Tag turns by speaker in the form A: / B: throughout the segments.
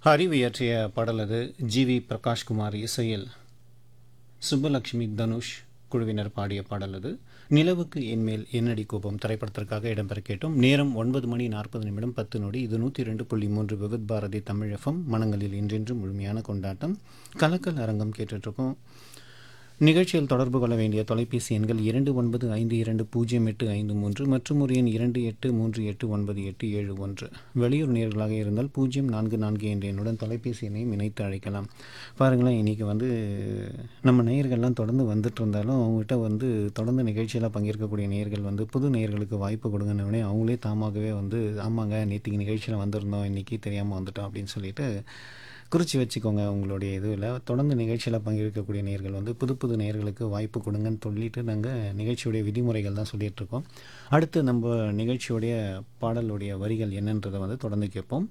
A: ஹரிவு இயற்றிய பாடல் அது ஜிவி பிரகாஷ்குமார் இசையில் சுப்பலட்சுமி தனுஷ் குழுவினர் பாடிய பாடல் அது நிலவுக்கு என்மேல் என்னடி கோபம் திரைப்படத்திற்காக இடம்பெற கேட்டோம் நேரம் ஒன்பது மணி நாற்பது நிமிடம் பத்து நொடி இது நூற்றி ரெண்டு புள்ளி மூன்று விவித் பாரதி தமிழ் எஃப்எம் மனங்களில் இன்றென்றும் முழுமையான கொண்டாட்டம் கலக்கல் அரங்கம் கேட்டுட்ருக்கோம் நிகழ்ச்சியில் தொடர்பு கொள்ள வேண்டிய தொலைபேசி எண்கள் இரண்டு ஒன்பது ஐந்து இரண்டு பூஜ்ஜியம் எட்டு ஐந்து மூன்று மற்றும் ஒரு எண் இரண்டு எட்டு மூன்று எட்டு ஒன்பது எட்டு ஏழு ஒன்று வெளியூர் நேர்களாக இருந்தால் பூஜ்ஜியம் நான்கு நான்கு என்ற எண்ணுடன் தொலைபேசி எண்ணையும் இணைத்து அழைக்கலாம் பாருங்களேன் இன்றைக்கி வந்து நம்ம நேயர்கள்லாம் தொடர்ந்து வந்துட்டு இருந்தாலும் அவங்ககிட்ட வந்து தொடர்ந்து நிகழ்ச்சியில் பங்கேற்கக்கூடிய நேயர்கள் வந்து புது நேயர்களுக்கு வாய்ப்பு கொடுங்கன்னே அவங்களே தாமாகவே வந்து ஆமாங்க நேற்றுக்கு நிகழ்ச்சியில் வந்திருந்தோம் இன்றைக்கி தெரியாமல் வந்துட்டோம் அப்படின்னு சொல்லிட்டு குறித்து வச்சுக்கோங்க உங்களுடைய இதுவில் தொடர்ந்து நிகழ்ச்சியில் பங்கேற்கக்கூடிய நேர்கள் வந்து புது புது நேர்களுக்கு வாய்ப்பு கொடுங்கன்னு சொல்லிட்டு நாங்கள் நிகழ்ச்சியுடைய விதிமுறைகள் தான் சொல்லிட்டு இருக்கோம் அடுத்து நம்ம நிகழ்ச்சியுடைய பாடலுடைய வரிகள் என்னன்றதை வந்து தொடர்ந்து கேட்போம்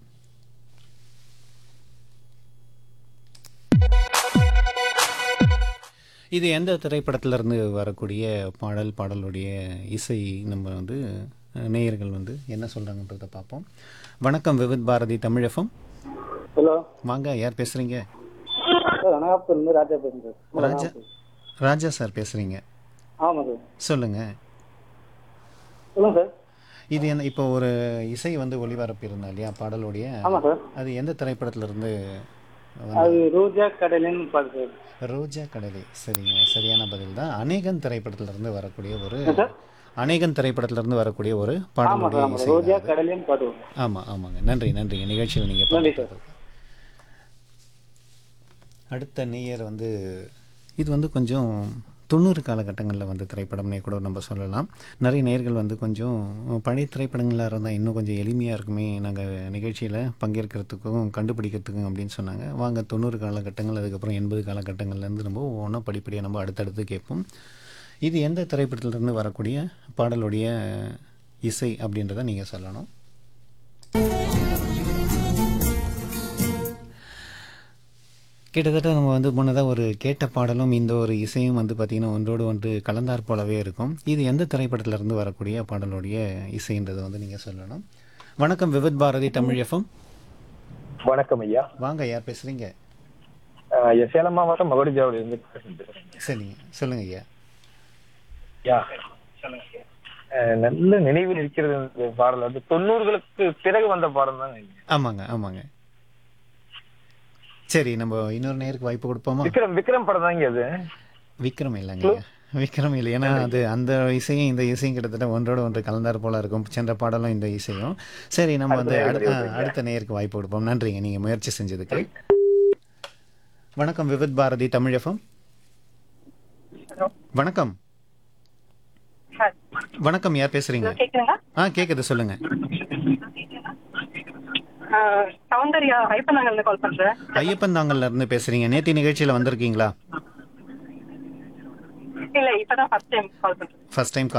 A: இது எந்த திரைப்படத்திலிருந்து வரக்கூடிய பாடல் பாடலுடைய இசை நம்ம வந்து அஹ், நேயர்கள் வந்து என்ன சொல்கிறாங்கன்றதை பார்ப்போம் வணக்கம் விவித் பாரதி தமிழகம்
B: ஹலோ
A: வாங்க யார் பேசுகிறீங்க
B: சார் அனகாபுரத்துலேருந்து ராஜா பேசுகிறேன் சார்
A: ராஜா ராஜா சார் பேசுகிறீங்க
B: ஆமாம் சார்
A: சொல்லுங்கள்
B: சொல்லுங்கள் சார்
A: இது என்ன இப்போ ஒரு இசை வந்து ஒளிபரப்பு இருந்தா இல்லையா பாடலுடைய
B: ஆமாம் சார்
A: அது எந்த திரைப்படத்துல இருந்து
B: அது ரோஜா கடலின்னு பாட்டு சார்
A: ரோஜா கடலை சரிங்க சரியான பதில் தான் அநேகன் திரைப்படத்துல இருந்து வரக்கூடிய ஒரு
B: சார்?
A: அநேகன் திரைப்படத்துல இருந்து வரக்கூடிய ஒரு
B: ஆமாம்
A: பாடலுடைய
B: சார் ஆமாம்
A: இசை
B: ரோஜா
A: தான் அது.
B: கடலின்னு பாட்டு வரும்.
A: ஆமா ஆமாங்க நன்றி நன்றிங்க நிகழ்ச்சியில் நீங்க
B: நன்றி சார்.
A: பங்கேற்றதுக்கு. அடுத்த நேயர் வந்து இது வந்து கொஞ்சம் தொண்ணூறு காலகட்டங்களில் வந்து திரைப்படம்னே கூட நம்ம சொல்லலாம் நிறைய நேயர்கள் வந்து கொஞ்சம் பழைய திரைப்படங்களாக இருந்தால் இன்னும் கொஞ்சம் எளிமையாக இருக்குமே நாங்கள் நிகழ்ச்சியில் பங்கேற்கிறதுக்கும் கண்டுபிடிக்கிறதுக்கும் அப்படின்னு சொன்னாங்க வாங்க தொண்ணூறு காலகட்டங்கள் அதுக்கப்புறம் எண்பது காலகட்டங்கள்லேருந்து நம்ம ஒவ்வொன்றா படிப்படியாக நம்ம அடுத்தடுத்து கேட்போம் இது எந்த திரைப்படத்திலிருந்து வரக்கூடிய பாடலுடைய இசை அப்படின்றத நீங்கள் சொல்லணும் கிட்டத்தட்ட நம்ம வந்து முன்னதாக ஒரு கேட்ட பாடலும் இந்த ஒரு இசையும் வந்து பார்த்திங்கன்னா ஒன்றோடு ஒன்று கலந்தாற் போலவே இருக்கும் இது எந்த திரைப்படத்திலிருந்து வரக்கூடிய பாடலுடைய இசைன்றதை வந்து நீங்கள் சொல்லணும் வணக்கம் விவித் பாரதி தமிழ் எஃப்எம்
C: வணக்கம் ஐயா
A: வாங்க யார் பேசுகிறீங்க
C: அஹ் ஐயா, சேலம் மாவட்டம் மகுடிஜாவில இருந்து பேசுறேன்.
A: சரிங்க சொல்லுங்க ஐயா
C: ஐயா அஹ் நல்ல நினைவில் இருக்கிறது இந்த பாடல் வந்து தொண்ணூறுகளுக்கு பிறகு வந்த பாடம் தாங்க ஐயா.
A: ஆமாங்க ஆமாங்க சரி நம்ம இன்னொரு நேருக்கு வாய்ப்பு கொடுப்போமா
C: விக்ரம் விக்ரம் படம் தாங்க அது
A: விக்ரம் இல்லைங்க ஐயா. விக்ரம் இல்லை ஏன்னா அது அந்த இசையும் இந்த இசையும் கிட்டத்தட்ட ஒன்றோட ஒன்று கலந்தார் போல இருக்கும் சென்ற பாடலும் இந்த இசையும் சரி நம்ம வந்து
C: அடுத்த
A: அடுத்த
C: நேயருக்கு
A: அடுத்த நேயருக்கு வாய்ப்பு கொடுப்போம் நன்றிங்க நீங்க முயற்சி செஞ்சதுக்கு வணக்கம் விவித் பாரதி தமிழ் எஃப்எம் வணக்கம்
D: சார்
A: வணக்கம் யார் பேசுறீங்க
D: கேக்குதுங்களா
A: ஆ கேக்குது சொல்லுங்க
D: ஆஹ் சௌந்தர்யா ஐப்பனாங்கல்ல கால் பண்றேன்
A: ஐயப்பன் தாங்கல்ல இருந்து பேசுறீங்க நேத்தி நிகழ்ச்சியில வந்திருக்கீங்களா
D: இல்ல இப்பதான் ஃபர்ஸ்ட் டைம் கால் பண்றேன்
A: ஃபர்ஸ்ட் டைம்